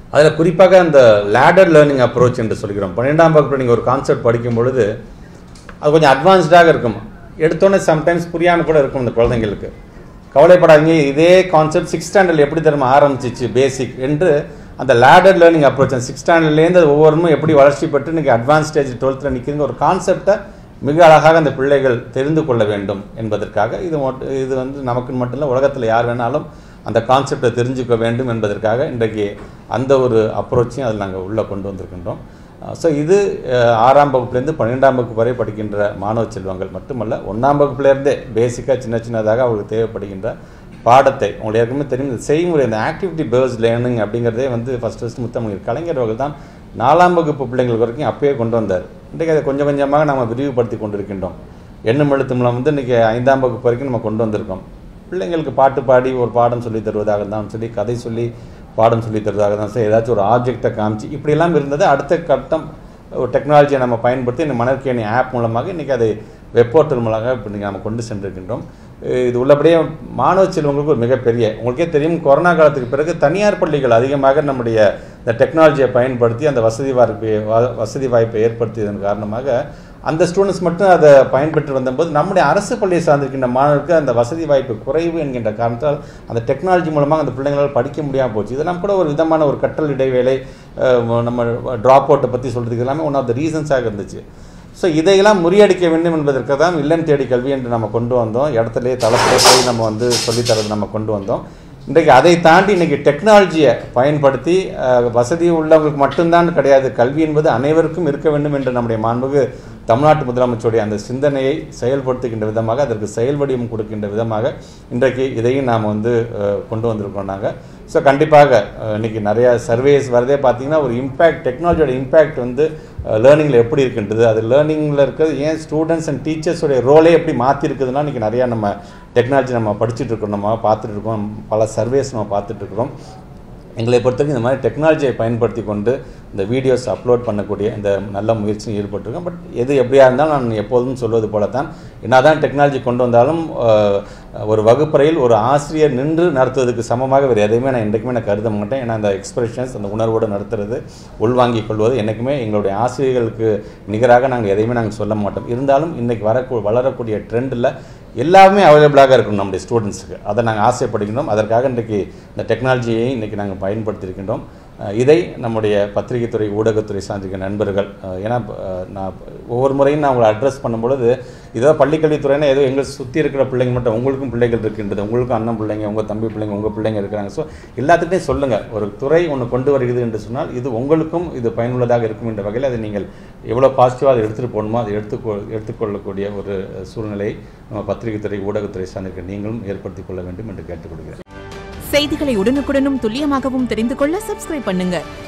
அதில் குறிப்பாக அந்த லேடர் லேர்னிங் அப்ரோச் என்று சொல்கிறோம் பன்னிரெண்டாம் வகுப்பு நீங்கள் ஒரு கான்செப்ட் படிக்கும் பொழுது அது கொஞ்சம் அட்வான்ஸ்டாக இருக்கும் எடுத்தோன்னே சம்டைம்ஸ் புரியாமல் கூட இருக்கும் இந்த குழந்தைங்களுக்கு கவலைப்படாதீங்க இதே கான்செப்ட் சிக்ஸ் ஸ்டாண்டர்ட் எப்படி தெரியுமா ஆரம்பிச்சிச்சு பேசிக் என்று அந்த லேடர் லேர்னிங் அப்ரோச் அந்த சிக்ஸ் ஸ்டாண்டர்ட்லேருந்து அது ஒவ்வொருவரும் எப்படி வளர்ச்சி பெற்று இன்றைக்கி அட்வான்ஸ் ஸ்டேஜ் டுவெல்த்தில் நிற்கிதுங்க ஒரு கான்செப்டை மிக அழகாக அந்த பிள்ளைகள் தெரிந்து கொள்ள வேண்டும் என்பதற்காக இது மொட்- இது வந்து நமக்கு மட்டும் இல்லை உலகத்தில் யார் வேணாலும் அந்த கான்செப்டை தெரிஞ்சுக்க வேண்டும் என்பதற்காக இன்றைக்கு அந்த ஒரு அப்ரோச்சையும் அதில் நாங்கள் உள்ளே கொண்டு வந்திருக்கின்றோம் ஸோ இது அஹ், ஆறாம் வகுப்புலேருந்து பன்னிரெண்டாம் வகுப்பு வரை படிக்கின்ற மாணவ செல்வங்கள் மட்டுமல்ல ஒன்றாம் வகுப்புலேருந்தே பேசிக்காக சின்ன சின்னதாக அவங்களுக்கு தேவைப்படுகின்ற பாடத்தை உங்களுக்கு ஏற்கனவே தெரியும் இந்த செய்முறை இந்த ஆக்டிவிட்டி பேர்ஸ் லேர்னிங் அப்படிங்கிறதே வந்து ஃபஸ்ட் ஃபஸ்ட் முத்தமிழ் கலைஞர் அவர்கள் தான் நாலாம் வகுப்பு பிள்ளைங்கள் வரைக்கும் அப்பயே கொண்டு வந்தார் இன்றைக்கு அதை கொஞ்சம் கொஞ்சமாக நம்ம விரிவுபடுத்தி கொண்டிருக்கின்றோம் எண்ணும் எழுத்து மூலம் வந்து இன்றைக்கி ஐந்தாம் வகுப்பு வரைக்கும் நம்ம கொண்டு வந்திருக்கோம் பிள்ளைங்களுக்கு பாட்டு பாடி ஒரு பாடம் சொல்லி தருவதாக இருந்தாலும் சரி கதை சொல்லி பாடம் சொல்லி தருவதாக இருந்தாலும் சரி ஏதாச்சும் ஒரு ஆப்ஜெக்டை காமிச்சு இப்படியெல்லாம் இருந்தது அடுத்த கட்டம் ஒரு டெக்னாலஜியை நம்ம பயன்படுத்தி இந்த மணற்கேணி ஆப் மூலமாக இன்றைக்கி அதை வெப் போர்ட்டல் மூலமாக இப்போ நீங்கள் நம்ம கொண்டு சென்றிருக்கின்றோம் அஹ் இது உள்ளபடியே மாணவ செல்வங்களுக்கு ஒரு மிகப்பெரிய உங்களுக்கே தெரியும் கொரோனா காலத்துக்கு பிறகு தனியார் பள்ளிகள் அதிகமாக நம்முடைய இந்த டெக்னாலஜியை பயன்படுத்தி அந்த வசதி வாய்ப்பை வ- வசதி வாய்ப்பை ஏற்படுத்தியதன் காரணமாக அந்த ஸ்டூடெண்ட்ஸ் மட்டும் அதை பயன்பெற்று வந்தபோது நம்முடைய அரசு பள்ளியை சார்ந்திருக்கின்ற மாணவர்களுக்கு அந்த வசதி வாய்ப்பு குறைவு என்கின்ற காரணத்தால் அந்த டெக்னாலஜி மூலமாக அந்த பிள்ளைங்களால் படிக்க முடியாமல் போச்சு இதெல்லாம் கூட ஒரு விதமான ஒரு கற்றல் இடைவேளை அஹ், நம்ம ட்ராப் அவுட்டை பற்றி சொல்கிறதுக்கு எல்லாமே ஒன் ஆஃப் த ரீசன்ஸாக இருந்துச்சு ஸோ இதையெல்லாம் முறியடிக்க வேண்டும் என்பதற்கு தான் இல்லம் தேடி கல்வி என்று நம்ம கொண்டு வந்தோம் இடத்துலேயே தளத்திலே போய் நம்ம வந்து சொல்லித்தரது நம்ம கொண்டு வந்தோம் இன்றைக்கு அதை தாண்டி இன்றைக்கி டெக்னாலஜியை பயன்படுத்தி அஹ், வசதி உள்ளவங்களுக்கு மட்டும்தான் கிடையாது கல்வி என்பது அனைவருக்கும் இருக்க வேண்டும் என்று நம்முடைய மாண்புக்கு தமிழ்நாட்டு முதலமைச்சருடைய அந்த சிந்தனையை செயல்படுத்துகின்ற விதமாக அதற்கு செயல் வடிவம் கொடுக்கின்ற விதமாக இன்றைக்கு இதையும் நாம் வந்து அஹ், கொண்டு வந்திருக்கோம் நாங்கள் ஸோ கண்டிப்பாக அஹ், இன்னைக்கு நிறைய சர்வேஸ் வரதே பார்த்தீங்கன்னா ஒரு இம்பேக்ட் டெக்னாலஜியோட இம்பேக்ட் வந்து லேர்னிங்கில் எப்படி இருக்கின்றது அது லேர்னிங்கில் இருக்கிறது ஏன் ஸ்டூடெண்ட்ஸ் அண்ட் டீச்சர்ஸோடைய ரோலே எப்படி மாற்றிருக்குதுன்னா இன்றைக்கி நிறையா நம்ம டெக்னாலஜி நம்ம படிச்சுட்டு இருக்கோம் நம்ம பார்த்துட்டு இருக்கோம் பல சர்வேஸ் நம்ம பார்த்துட்டு இருக்கிறோம் எங்களை பொறுத்தவரைக்கும் இந்த மாதிரி டெக்னாலஜியை பயன்படுத்தி கொண்டு இந்த வீடியோஸ் அப்லோட் பண்ணக்கூடிய இந்த நல்ல முயற்சியும் ஈடுபட்டிருக்கோம் பட் எது எப்படியா இருந்தாலும் நான் எப்போதும் சொல்வது போல தான் என்னதான் டெக்னாலஜி கொண்டு வந்தாலும் அஹ், ஒரு வகுப்பறையில் ஒரு ஆசிரியர் நின்று நடத்துவதற்கு சமமாக வேறு எதையுமே நான் என்றைக்குமே நான் கருத மாட்டேன் ஏன்னா அந்த எக்ஸ்பிரஷன்ஸ் அந்த உணர்வோடு நடத்துறது உள்வாங்கிக் கொள்வது என்றைக்குமே எங்களுடைய ஆசிரியர்களுக்கு நிகராக நாங்கள் எதையுமே நாங்கள் சொல்ல மாட்டோம் இருந்தாலும் இன்றைக்கி வரக்கூ வளரக்கூடிய ட்ரெண்டில் எல்லாமே அவைலபிளாக இருக்கணும் நம்முடைய ஸ்டூடெண்ட்ஸுக்கு அதை நாங்கள் ஆசைப்படுகின்றோம் அதற்காக இன்றைக்கு இந்த டெக்னாலஜியை இன்றைக்கி நாங்கள் பயன்படுத்தியிருக்கின்றோம் அஹ் இதை நம்முடைய பத்திரிகைத் துறை ஊடகத்துறை சார்ந்திருக்க நண்பர்கள் அஹ் ஏன்னா அஹ் நான் ஒவ்வொரு முறையும் நான் உங்களை அட்ரஸ் பண்ணும்பொழுது இதோ பள்ளிக்கல்வித்துறைனா ஏதோ எங்களை சுற்றி இருக்கிற பிள்ளைங்க மட்டும் உங்களுக்கும் பிள்ளைகள் இருக்கின்றது உங்களுக்கும் அண்ணன் பிள்ளைங்க உங்கள் தம்பி பிள்ளைங்க உங்கள் பிள்ளைங்க இருக்கிறாங்க ஸோ எல்லாத்துட்டையும் சொல்லுங்கள் ஒரு துறை ஒன்று கொண்டு வருகிறது என்று சொன்னால் இது உங்களுக்கும் இது பயனுள்ளதாக இருக்கும் என்ற வகையில் அதை நீங்கள் எவ்வளோ பாசிட்டிவாக அதை எடுத்துகிட்டு போகணுமோ அதை எடுத்துக்கொ எடுத்துக்கொள்ளக்கூடிய ஒரு சூழ்நிலை நம்ம பத்திரிகைத் துறை ஊடகத்துறை சார்ந்திருக்க நீங்களும் ஏற்படுத்திக் கொள்ள வேண்டும் என்று கேட்டுக்கொள்கிறேன் செய்திகளை உடனுக்குடனும் துல்லியமாகவும் தெரிந்து கொள்ள சப்ஸ்கிரைப் பண்ணுங்க